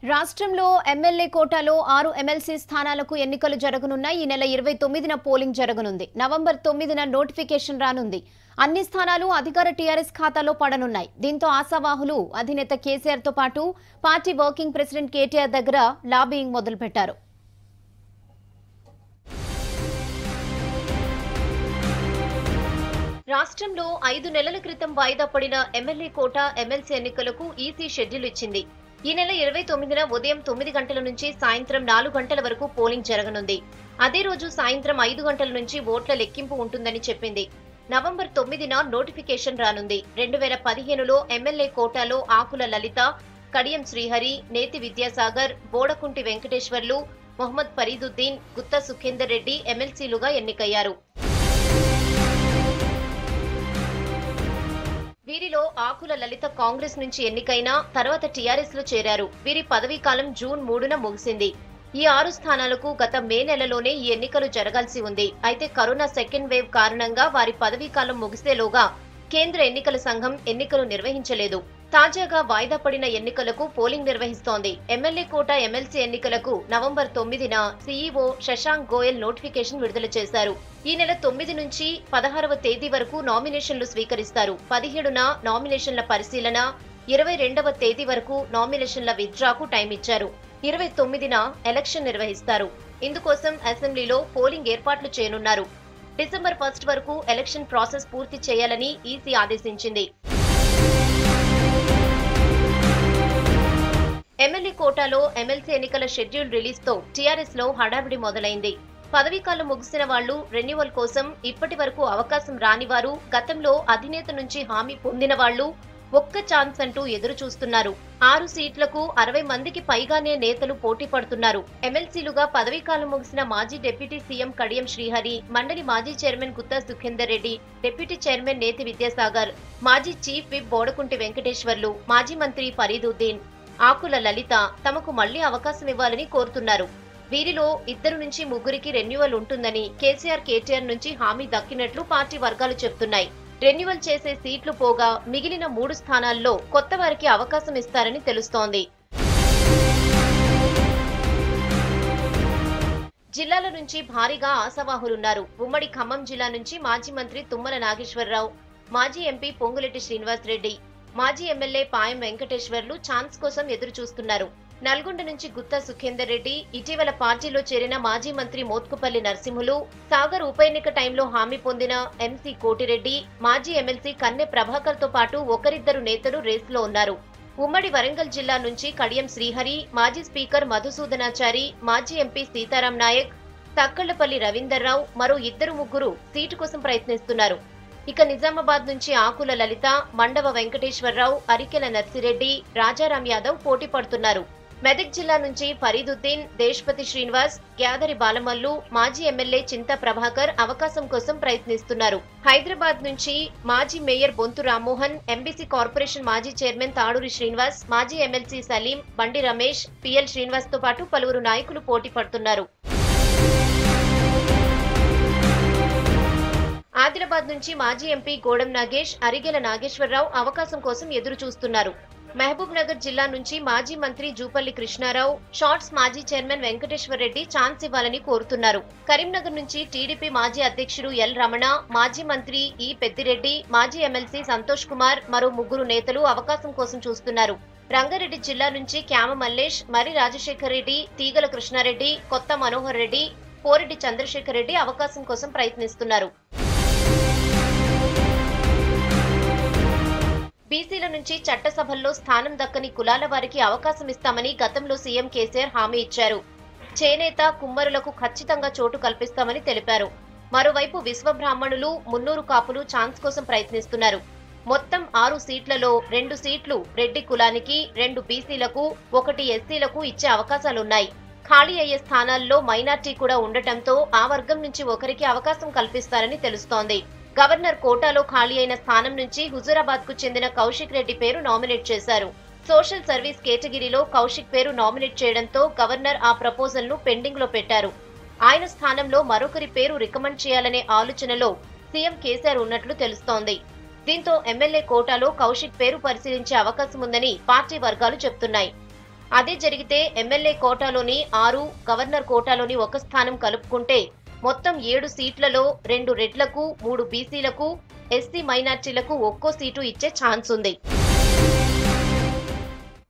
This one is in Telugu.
రాష్ట్రంలో ఎమ్మెల్యే కోటాలో ఆరు ఎమ్మెల్సీ స్థానాలకు ఎన్నికలు జరగనున్నాయి ఈ నెల ఇరవై తొమ్మిదిన పోలింగ్ జరగనుంది నవంబర్ తొమ్మిదిన నోటిఫికేషన్ రానుంది అన్ని స్థానాలు అధికార టీఆర్ఎస్ ఖాతాలో పడనున్నాయి దీంతో ఆశావాహులు అధినేత కేసీఆర్ తో పాటు పార్టీ వర్కింగ్ ప్రెసిడెంట్ కేటీఆర్ దగ్గర లాబింగ్ మొదలుపెట్టారు రాష్ట్రంలో ఐదు నెలల క్రితం వాయిదా పడిన ఎమ్మెల్యే కోట ఎమ్మెల్సీ ఎన్నికలకు ఈసీ షెడ్యూల్ ఇచ్చింది ఈ నెల ఇరవై తొమ్మిదిన ఉదయం తొమ్మిది గంటల నుంచి సాయంత్రం నాలుగు గంటల వరకు పోలింగ్ జరగనుంది అదే రోజు సాయంత్రం ఐదు గంటల నుంచి ఓట్ల లెక్కింపు ఉంటుందని చెప్పింది నవంబర్ తొమ్మిదిన నోటిఫికేషన్ రానుంది రెండు వేల పదిహేనులో ఎమ్మెల్యే కోటాలో ఆకుల లలిత కడియం శ్రీహరి నేతి విద్యాసాగర్ బోడకుంటి వెంకటేశ్వర్లు మొహమ్మద్ ఫరీదుద్దీన్ గుత్తా సుఖేందర్ రెడ్డి ఎమ్మెల్సీలుగా ఎన్నికయ్యారు వీరిలో ఆకుల లలిత కాంగ్రెస్ నుంచి ఎన్నికైన తర్వాత టీఆర్ఎస్ లో చేరారు వీరి పదవీ కాలం జూన్ మూడున ముగిసింది ఈ ఆరు స్థానాలకు గత మే నెలలోనే ఈ ఎన్నికలు జరగాల్సి ఉంది అయితే కరోనా సెకండ్ వేవ్ కారణంగా వారి పదవీ కాలం ముగిసేలోగా కేంద్ర ఎన్నికల సంఘం ఎన్నికలు నిర్వహించలేదు తాజాగా వాయిదా పడిన ఎన్నికలకు పోలింగ్ నిర్వహిస్తోంది ఎమ్మెల్యే కోట ఎమ్మెల్సీ ఎన్నికలకు నవంబర్ తొమ్మిదిన సీఈఓ శశాంక్ గోయల్ నోటిఫికేషన్ విడుదల చేశారు ఈ నెల తొమ్మిది నుంచి పదహారవ తేదీ వరకు నామినేషన్లు స్వీకరిస్తారు పదిహేడున నామినేషన్ల పరిశీలన ఇరవై రెండవ తేదీ వరకు నామినేషన్ల విత్డ్రాకు టైం ఇచ్చారు ఇరవై తొమ్మిదిన ఎలక్షన్ నిర్వహిస్తారు ఇందుకోసం అసెంబ్లీలో పోలింగ్ ఏర్పాట్లు చేయనున్నారు డిసెంబర్ ఫస్ట్ వరకు ఎలక్షన్ ప్రాసెస్ పూర్తి చేయాలని ఈసీ ఆదేశించింది ఎమ్మెల్యే కోటాలో ఎమ్మెల్సీ ఎన్నికల షెడ్యూల్ రిలీజ్ తో టీఆర్ఎస్ లో హడావిడి మొదలైంది పదవీకాలం ముగిసిన వాళ్లు రెన్యువల్ కోసం ఇప్పటి వరకు అవకాశం రాని వారు గతంలో అధినేత నుంచి హామీ పొందిన వాళ్లు ఒక్క ఛాన్స్ అంటూ ఎదురు చూస్తున్నారు ఆరు సీట్లకు అరవై మందికి పైగానే నేతలు పోటీ పడుతున్నారు ఎమ్మెల్సీలుగా పదవీకాలం ముగిసిన మాజీ డిప్యూటీ సీఎం కడియం శ్రీహరి మండలి మాజీ chairman Gutta Sukhender Reddy deputy chairman Neti Vidyasagar మాజీ చీఫ్ విప్ బోడకుంటి వెంకటేశ్వర్లు మాజీ మంత్రి ఫరీదుద్దీన్ ఆకుల లలిత తమకు మళ్లీ అవకాశం ఇవ్వాలని కోరుతున్నారు వీరిలో ఇద్దరు నుంచి ముగ్గురికి రెన్యువల్ ఉంటుందని కేసీఆర్ కేటీఆర్ నుంచి హామీ దక్కినట్లు పార్టీ వర్గాలు చెబుతున్నాయి రెన్యువల్ చేసే సీట్లు పోగా మిగిలిన మూడు స్థానాల్లో కొత్త వారికి అవకాశం ఇస్తారని తెలుస్తోంది జిల్లాల నుంచి భారీగా ఆశావాహులున్నారు ఉమ్మడి ఖమ్మం జిల్లా నుంచి మాజీ మంత్రి తుమ్మల నాగేశ్వరరావు మాజీ ఎంపీ పొంగులెట్టి శ్రీనివాస్ రెడ్డి మాజీ ఎమ్మెల్యే పాయం వెంకటేశ్వర్లు ఛాన్స్ కోసం ఎదురు చూస్తున్నారు నల్గొండ నుంచి గుత్తా సుఖేందర్ రెడ్డి ఇటీవల పార్టీలో చేరిన మాజీ మంత్రి మోత్కుపల్లి నరసింహులు సాగర్ ఉప ఎన్నిక టైంలో హామీ పొందిన ఎంసీ కోటిరెడ్డి మాజీ ఎమ్మెల్సీ కన్నె ప్రభాకర్ తో పాటు ఒకరిద్దరు నేతలు రేసులో ఉన్నారు ఉమ్మడి వరంగల్ జిల్లా నుంచి కడియం శ్రీహరి మాజీ స్పీకర్ మధుసూదనాచారి మాజీ ఎంపీ సీతారాం నాయక్ తక్కళ్లపల్లి రవీందర్రావు మరో ఇద్దరు ముగ్గురు సీటు కోసం ప్రయత్నిస్తున్నారు ఇక నిజామాబాద్ నుంచి ఆకుల లలిత మండవ వెంకటేశ్వరరావు అరికెల నర్సిరెడ్డి రాజారాం యాదవ్ పోటీ పడుతున్నారు మెదక్ జిల్లా నుంచి ఫరీదుద్దీన్ దేశ్పతి శ్రీనివాస్ గ్యాదరి బాలమల్లు మాజీ ఎమ్మెల్యే చింత ప్రభాకర్ అవకాశం కోసం ప్రయత్నిస్తున్నారు హైదరాబాద్ నుంచి మాజీ mayor Bonthu Rammohan MBC corporation మాజీ చైర్మన్ తాడూరి శ్రీనివాస్ మాజీ ఎమ్మెల్సీ సలీం బండి రమేష్ పిఎల్ శ్రీనివాస్ తో పాటు పలువురు నాయకులు పోటీ పడుతున్నారు ఆదిలాబాద్ నుంచి మాజీ ఎంపీ గోడం నాగేష్ అరిగెల నాగేశ్వరరావు అవకాశం కోసం ఎదురు చూస్తున్నారు మహబూబ్ నగర్ జిల్లా నుంచి మాజీ మంత్రి జూపల్లి కృష్ణారావు షార్ట్స్ మాజీ చైర్మన్ వెంకటేశ్వర్ రెడ్డి ఛాన్స్ ఇవ్వాలని కోరుతున్నారు కరీంనగర్ నుంచి టీడీపీ మాజీ అధ్యక్షుడు ఎల్ రమణ మాజీ మంత్రి ఈ పెద్దిరెడ్డి మాజీ ఎమ్మెల్సీ సంతోష్ కుమార్ మరో ముగ్గురు నేతలు అవకాశం కోసం చూస్తున్నారు రంగారెడ్డి జిల్లా నుంచి క్యామ మల్లేష్ మరి రాజశేఖర్ రెడ్డి తీగల కృష్ణారెడ్డి కొత్త మనోహర్ రెడ్డి పోరెడ్డి చంద్రశేఖర్ రెడ్డి అవకాశం కోసం ప్రయత్నిస్తున్నారు బీసీల నుంచి చట్టసభల్లో స్థానం దక్కని కులాల వారికి అవకాశం ఇస్తామని గతంలో సీఎం కేసీఆర్ హామీ ఇచ్చారు చేనేత కుమ్మరులకు ఖచ్చితంగా చోటు కల్పిస్తామని తెలిపారు మరోవైపు విశ్వబ్రాహ్మణులు మున్నూరు కాపులు ఛాన్స్ కోసం ప్రయత్నిస్తున్నారు మొత్తం ఆరు సీట్లలో రెండు సీట్లు రెడ్డి కులానికి రెండు బీసీలకు ఒకటి ఎస్సీలకు ఇచ్చే అవకాశాలున్నాయి ఖాళీ అయ్యే స్థానాల్లో మైనార్టీ కూడా ఉండటంతో ఆ వర్గం నుంచి ఒకరికి అవకాశం కల్పిస్తారని తెలుస్తోంది గవర్నర్ కోటాలో ఖాళీ అయిన స్థానం నుంచి హుజూరాబాద్ కు చెందిన కౌశిక్ రెడ్డి పేరు నామినేట్ చేశారు సోషల్ సర్వీస్ కేటగిరీలో కౌశిక్ పేరు నామినేట్ చేయడంతో గవర్నర్ ఆ ప్రపోజల్ ను పెండింగ్ లో పెట్టారు ఆయన స్థానంలో మరొకరి పేరు రికమెండ్ చేయాలనే ఆలోచనలో సీఎం కేసీఆర్ ఉన్నట్లు తెలుస్తోంది దీంతో ఎమ్మెల్యే కోటాలో కౌశిక్ పేరు పరిశీలించే అవకాశం ఉందని పార్టీ వర్గాలు చెబుతున్నాయి అదే జరిగితే ఎమ్మెల్యే కోటాలోని ఆరు గవర్నర్ కోటాలోని ఒక స్థానం కలుపుకుంటే మొత్తం ఏడు సీట్లలో రెండు రెడ్లకు మూడు బీసీలకు ఎస్సీ మైనార్టీలకు ఒక్కో సీటు ఇచ్చే ఛాన్స్ ఉంది